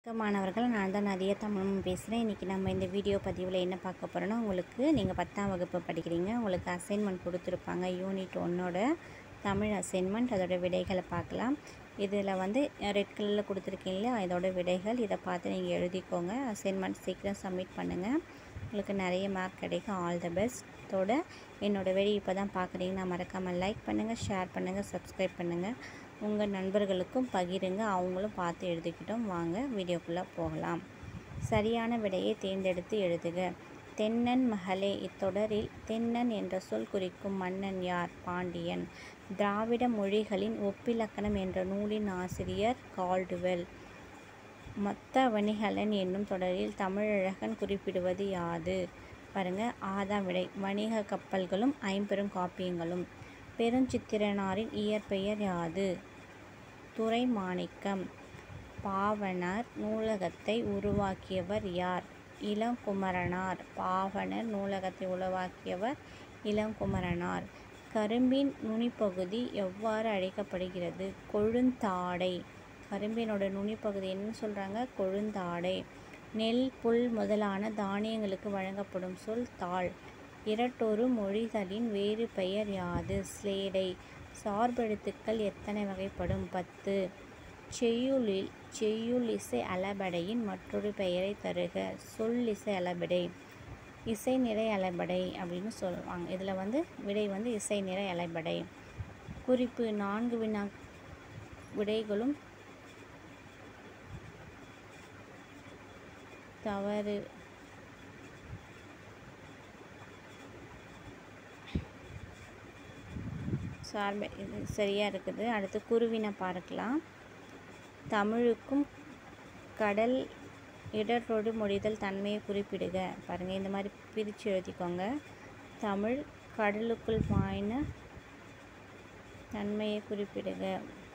வணக்கம் மாணவர்கள் நான் தான் நதியா தமிழும் பேசுகிறேன் இன்றைக்கி நம்ம இந்த வீடியோ பதிவில் என்ன பார்க்க போகிறோன்னா உங்களுக்கு நீங்கள் பத்தாம் வகுப்பு படிக்கிறீங்க உங்களுக்கு அசைன்மெண்ட் கொடுத்துருப்பாங்க யூனிட் ஒன்னோட தமிழ் அசைன்மெண்ட் அதோட விடைகளை பார்க்கலாம் இதில் வந்து ரெட் கலரில் கொடுத்துருக்கீங்களா இதோட விடைகள் இதை பார்த்து நீங்கள் எழுதிக்கோங்க அசைன்மெண்ட் சீக்கிரம் சப்மிட் பண்ணுங்கள் உங்களுக்கு நிறைய மார்க் கிடைக்கும் ஆல் த பெஸ்ட் தோட என்னோடய வீடியோ இப்போ தான் பார்க்குறீங்கன்னா மறக்காமல் லைக் பண்ணுங்கள் ஷேர் பண்ணுங்கள் சப்ஸ்கிரைப் பண்ணுங்கள் உங்கள் நண்பர்களுக்கும் பகிருங்க அவங்களும் பார்த்து எழுதிக்கிட்டோம் வாங்க வீடியோக்குள்ளே போகலாம் சரியான விடையை தேர்ந்தெடுத்து எழுதுக தென்னன் மகளே இத்தொடரில் தென்னன் என்ற சொல் குறிக்கும் மன்னன் யார் பாண்டியன் திராவிட மொழிகளின் ஒப்பிலக்கணம் என்ற நூலின் ஆசிரியர் கால்டுவெல் மொத்த வணிகலன் என்னும் தொடரில் தமிழழகன் குறிப்பிடுவது யாது பாருங்க ஆதாம் விடை வணிக கப்பல்களும் ஐம்பெரும் காப்பியங்களும் பெருஞ்சித்திரனாரின் இயற்பெயர் யாது துரை மாணிக்கம் பாவணர் நூலகத்தை உருவாக்கியவர் யார் இளங்குமரனார் பாவணர் நூலகத்தை உருவாக்கியவர் இளங்குமரனார் கரும்பின் நுனிப்பகுதி எவ்வாறு அழைக்கப்படுகிறது கொழுந்தாடை கரும்பினோட நுனிப்பகுதி என்ன சொல்கிறாங்க கொழுந்தாடை நெல் புல் முதலான தானியங்களுக்கு வழங்கப்படும் சொல் தாள் இரட்டொரு மொழிகளின் வேறு பெயர் யாது ஸ்லேடை சார்பெழுத்துக்கள் எத்தனை வகைப்படும் பத்து செய்யுளில் செய்யுள் இசை அளபடையின் மற்றொரு பெயரை தருக சொல் இசை அளபடை இசை நிறை அளபடை அப்படின்னு சொல்லுவாங்க இதில் வந்து விடை வந்து இசை நிறை அளபடை குறிப்பு நான்கு வினா விடைகளும் தவறு சார்பு இது சரியாக இருக்குது அடுத்து குருவினை பார்க்கலாம் தமிழுக்கும் கடல் இடரோடு முடிதல் தன்மையை குறிப்பிடுக பாருங்கள் இந்த மாதிரி பிரித்து எழுதிக்கோங்க தமிழ் கடலுக்குள் பாய்ன தன்மையை குறிப்பிடுக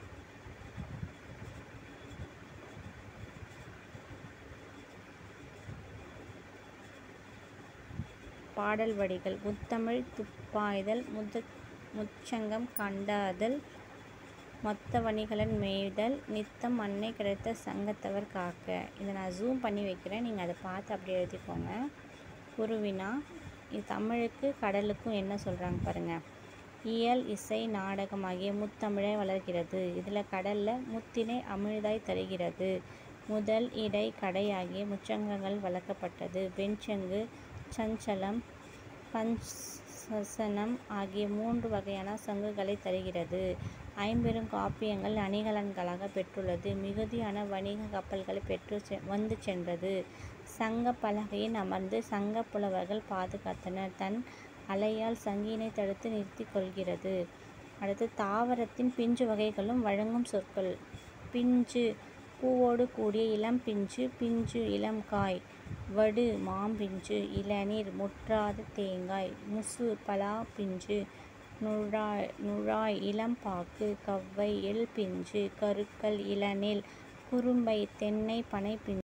பாடல் வடிகள் முத்தமிழ் துப்பாய்தல் முத முச்சங்கம் கண்டாதல் மொத்த வணிகலன் மேய்தல் நித்தம் அன்னை கிடைத்த சங்கத்தவர் காக்க இதை நான் ஜூம் பண்ணி வைக்கிறேன் நீங்கள் அதை பார்த்து அப்படியே எழுதிக்கோங்க குருவினா இது தமிழுக்கு கடலுக்கும் என்ன சொல்கிறாங்க பாருங்கள் இயல் இசை நாடகம் ஆகிய முத்தமிழை வளர்கிறது இதில் கடலில் முத்தினை அமிழ்தாய் தருகிறது முதல் இடை கடை ஆகிய முச்சங்கங்கள் வளர்க்கப்பட்டது வெண்சங்கு சஞ்சலம் பஞ்சசனம் ஆகிய மூன்று வகையான சங்குகளை தருகிறது ஐம்பெரும் காப்பியங்கள் அணிகலன்களாக பெற்றுள்ளது மிகுதியான வணிக கப்பல்களை பெற்று செ வந்து சென்றது சங்க பலகையின் அமர்ந்து சங்க புலவர்கள் பாதுகாத்தனர் தன் அலையால் சங்கினை தடுத்து நிறுத்தி கொள்கிறது அடுத்து தாவரத்தின் பிஞ்சு வகைகளும் வழங்கும் சொற்கள் பிஞ்சு பூவோடு கூடிய இளம் பிஞ்சு பிஞ்சு இளம் காய் வடு மாம்பிஞ்சு இளநீர் முற்றாத தேங்காய் முசு பலா பிஞ்சு நுழாய் நுழாய் இளம்பாக்கு கவ்வை எள் பிஞ்சு கருக்கல் இளநெல் குறும்பை தென்னை பனை பிஞ்சு